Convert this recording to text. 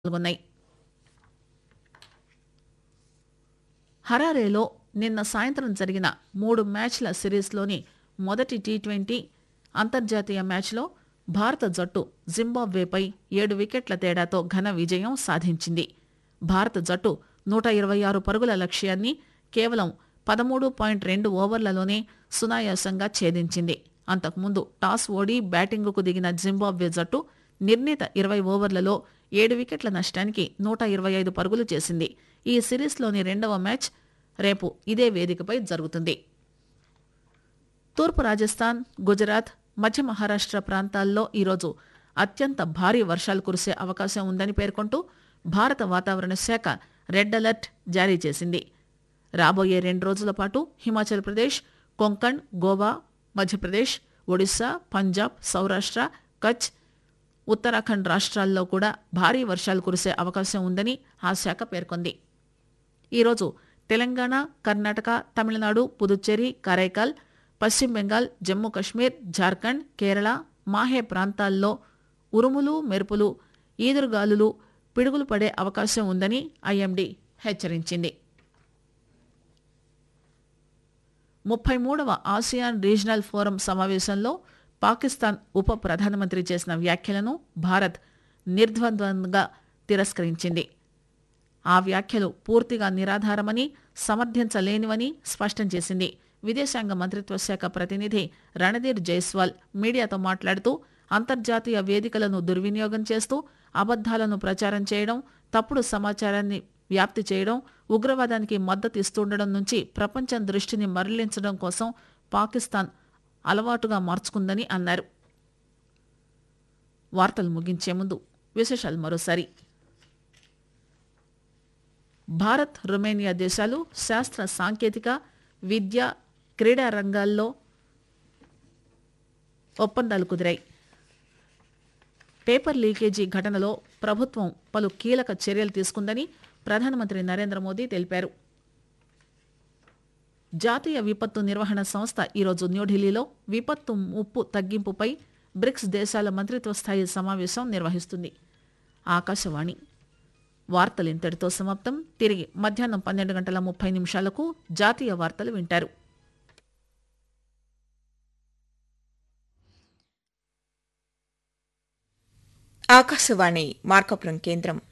పాల్గొన్నాయి హరారేలో నిన్న సాయంత్రం జరిగిన మూడు మ్యాచ్ల సిరీస్లోని మొదటి టీ ట్వంటీ అంతర్జాతీయ మ్యాచ్లో భారత జట్టు జింబాబ్వేపై ఏడు వికెట్ల తేడాతో ఘన విజయం సాధించింది భారత జట్టు నూట ఇరవై ఆరు పరుగుల లక్ష్యాన్ని కేవలం పదమూడు పాయింట్ రెండు ఓవర్లలోనే సునాయాసంగా ఛేదించింది అంతకుముందు టాస్ ఓడి బ్యాటింగుకు దిగిన జింబాబ్వే జట్టు నిర్ణీత ఇరవై ఓవర్లలో ఏడు వికెట్ల నష్టానికి నూట ఇరవై ఐదు పరుగులు చేసింది ఈ సిరీస్లోని రెండవ మ్యాచ్ రేపు ఇదే వేదికపై జరుగుతుంది తూర్పు రాజస్థాన్ గుజరాత్ మధ్య మహారాష్ట్ర ప్రాంతాల్లో ఈరోజు అత్యంత భారీ వర్షాలు కురిసే అవకాశం ఉందని పేర్కొంటూ భారత వాతావరణ శాఖ రెడ్ అలర్ట్ జారీ చేసింది రాబోయే రెండు రోజుల పాటు హిమాచల్ ప్రదేశ్ కొంకణ్ గోవా మధ్యప్రదేశ్ ఒడిశా పంజాబ్ సౌరాష్ట్ర కచ్ ఉత్తరాఖండ్ రాష్ట్రాల్లో కూడా భారీ వర్షాలు కురిసే అవకాశం ఉందని ఆ శాఖ పేర్కొంది ఈరోజు తెలంగాణ కర్ణాటక తమిళనాడు పుదుచ్చేరి కరైకాల్ పశ్చిమ బెంగాల్ జమ్మూ కశ్మీర్ జార్ఖండ్ కేరళ మాహే ప్రాంతాల్లో ఉరుములు మెరుపులు ఈదురుగాలులు పిడుగులు పడే అవకాశం ఉందని ఐఎండీ హెచ్చరించింది ముప్పై మూడవ ఆసియాన్ రీజనల్ ఫోరం సమావేశంలో పాకిస్తాన్ ఉప ప్రధానమంత్రి చేసిన వ్యాఖ్యలను భారత్ నిర్ద్వంద్వంగా తిరస్కరించింది ఆ వ్యాఖ్యలు పూర్తిగా నిరాధారమని సమర్థించలేనివని స్పష్టం చేసింది విదేశాంగ మంత్రిత్వ శాఖ ప్రతినిధి రణధీర్ జైస్వాల్ మీడియాతో మాట్లాడుతూ అంతర్జాతీయ వేదికలను దుర్వినియోగం చేస్తూ అబద్దాలను ప్రచారం చేయడం తప్పుడు సమాచారాన్ని వ్యాప్తి చేయడం ఉగ్రవాదానికి మద్దతు ఇస్తుండడం నుంచి ప్రపంచం దృష్టిని మరలించడం కోసం పాకిస్తాన్ అలవాటుగా మార్చుకుందని అన్నారు వార్తలు ముగించే ముందు విశేషాలు మరోసారి భారత్ రొమేనియా దేశాలు శాస్త్ర సాంకేతిక విద్య క్రీడా రంగాల్లో ఒప్పందాలు కుదిరాయి పేపర్ లీకేజీ ఘటనలో ప్రభుత్వం పలు కీలక చర్యలు తీసుకుందని ప్రధానమంత్రి నరేంద్ర మోదీ తెలిపారు జాతీయ విపత్తు నిర్వహణ సంస్థ ఈరోజు న్యూఢిల్లీలో విపత్తు ముప్పు తగ్గింపుపై బ్రిక్స్ దేశాల మంత్రిత్వ స్థాయి సమావేశం నిర్వహిస్తుంది ఆకాశవాణి వార్తలు ఇంతటితో సమాప్తం తిరిగి మధ్యాహ్నం పన్నెండు గంటల ముప్పై నిమిషాలకు జాతీయ వార్తలు వింటారు ఆకాశవాణి మార్కపురం కేంద్రం